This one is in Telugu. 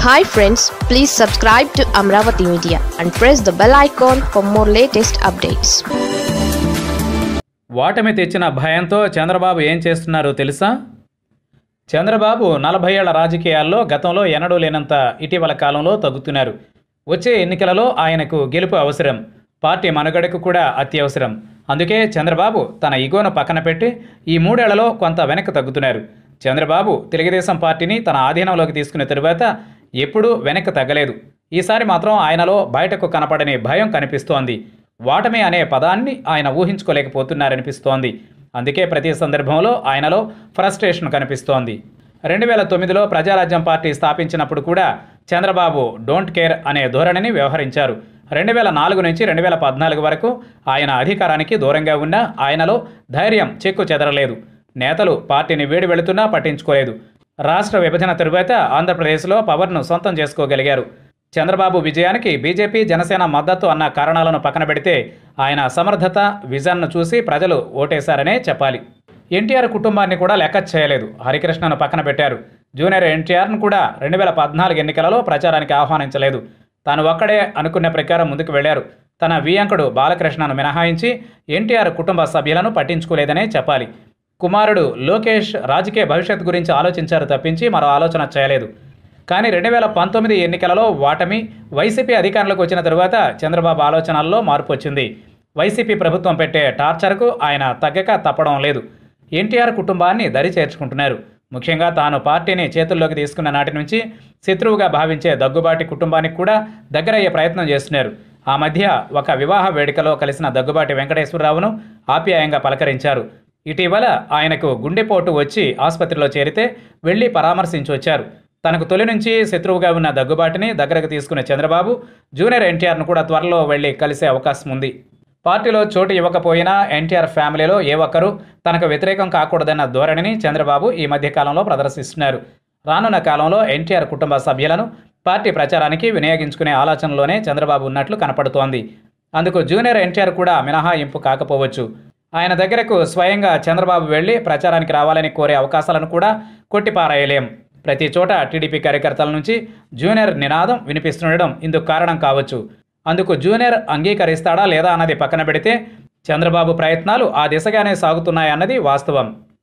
hi friends please subscribe to Amaravati media and press the bell icon for more latest updates ఓటమి తెచ్చిన భయంతో చంద్రబాబు ఏం చేస్తున్నారో తెలుసా చంద్రబాబు నలభై ఏళ్ల రాజకీయాల్లో గతంలో ఎన్నడూ లేనంత ఇటీవల కాలంలో తగ్గుతున్నారు వచ్చే ఎన్నికలలో ఆయనకు గెలుపు అవసరం పార్టీ మనుగడకు కూడా అత్యవసరం అందుకే చంద్రబాబు తన ఇగోను పక్కన పెట్టి ఈ మూడేళ్లలో కొంత వెనక్కి తగ్గుతున్నారు చంద్రబాబు తెలుగుదేశం పార్టీని తన ఆధీనంలోకి తీసుకున్న తరువాత ఎప్పుడూ వెనక్కి తగ్గలేదు ఈసారి మాత్రం ఆయనలో బయటకు కనపడని భయం కనిపిస్తోంది ఓటమి అనే పదాన్ని ఆయన ఊహించుకోలేకపోతున్నారనిపిస్తోంది అందుకే ప్రతి సందర్భంలో ఆయనలో ఫ్రస్ట్రేషన్ కనిపిస్తోంది రెండు వేల తొమ్మిదిలో ప్రజారాజ్యం పార్టీ స్థాపించినప్పుడు కూడా చంద్రబాబు డోంట్ కేర్ అనే ధోరణిని వ్యవహరించారు రెండు వేల నాలుగు నుంచి రెండు వేల పద్నాలుగు వరకు ఆయన అధికారానికి దూరంగా ఉన్న ఆయనలో ధైర్యం చెక్కు చెదరలేదు నేతలు పార్టీని వేడి వెళుతున్నా పట్టించుకోలేదు రాష్ట్ర విభజన తరువాత ఆంధ్రప్రదేశ్లో పవర్ను సొంతం చేసుకోగలిగారు చంద్రబాబు విజయానికి బీజేపీ జనసేన మద్దతు అన్న కారణాలను పక్కన పెడితే ఆయన సమర్థత విజన్ను చూసి ప్రజలు ఓటేశారనే చెప్పాలి ఎన్టీఆర్ కుటుంబాన్ని కూడా లెక్క చేయలేదు హరికృష్ణను పక్కన పెట్టారు జూనియర్ ఎన్టీఆర్ను కూడా రెండు వేల పద్నాలుగు ఎన్నికలలో ప్రచారానికి ఆహ్వానించలేదు తాను ఒక్కడే అనుకున్న ప్రకారం ముందుకు వెళ్లారు తన వియంకుడు బాలకృష్ణను మినహాయించి ఎన్టీఆర్ కుటుంబ సభ్యులను పట్టించుకోలేదనే చెప్పాలి కుమారుడు లోకేష్ రాజకీయ భవిష్యత్ గురించి ఆలోచించారు తప్పించి మరో ఆలోచన చేయలేదు కానీ రెండు వేల పంతొమ్మిది ఎన్నికలలో ఓటమి వైసీపీ అధికారంలోకి వచ్చిన తరువాత చంద్రబాబు ఆలోచనల్లో మార్పు వచ్చింది వైసీపీ ప్రభుత్వం పెట్టే టార్చర్కు ఆయన తగ్గక తప్పడం లేదు ఎన్టీఆర్ కుటుంబాన్ని దరి చేర్చుకుంటున్నారు ముఖ్యంగా తాను పార్టీని చేతుల్లోకి తీసుకున్న నాటి నుంచి శత్రువుగా భావించే దగ్గుబాటి కుటుంబానికి కూడా దగ్గరయ్యే ప్రయత్నం చేస్తున్నారు ఆ మధ్య ఒక వివాహ వేడుకలో కలిసిన దగ్గుబాటి వెంకటేశ్వరరావును ఆప్యాయంగా పలకరించారు ఇటీవల ఆయనకు గుండెపోటు వచ్చి ఆసుపత్రిలో చేరితే వెళ్లి పరామర్శించి వచ్చారు తనకు తొలి నుంచి శత్రువుగా ఉన్న దగ్గుబాటిని దగ్గరకు తీసుకున్న చంద్రబాబు జూనియర్ ఎన్టీఆర్ను కూడా త్వరలో వెళ్లి కలిసే అవకాశం ఉంది పార్టీలో చోటు ఇవ్వకపోయినా ఎన్టీఆర్ ఫ్యామిలీలో ఏ ఒక్కరూ తనకు వ్యతిరేకం కాకూడదన్న ధోరణిని చంద్రబాబు ఈ మధ్య కాలంలో ప్రదర్శిస్తున్నారు రానున్న కాలంలో ఎన్టీఆర్ కుటుంబ సభ్యులను పార్టీ ప్రచారానికి వినియోగించుకునే ఆలోచనలోనే చంద్రబాబు ఉన్నట్లు కనపడుతోంది అందుకు జూనియర్ ఎన్టీఆర్ కూడా మినహాయింపు కాకపోవచ్చు ఆయన దగ్గరకు స్వయంగా చంద్రబాబు వెళ్లి ప్రచారానికి రావాలని కోరే అవకాశాలను కూడా కొట్టిపారేయలేం ప్రతి చోట టీడీపీ కార్యకర్తల నుంచి జూనియర్ నినాదం వినిపిస్తుండడం ఇందుకు కారణం కావచ్చు అందుకు జూనియర్ అంగీకరిస్తాడా లేదా అన్నది పక్కన పెడితే చంద్రబాబు ప్రయత్నాలు ఆ దిశగానే సాగుతున్నాయన్నది వాస్తవం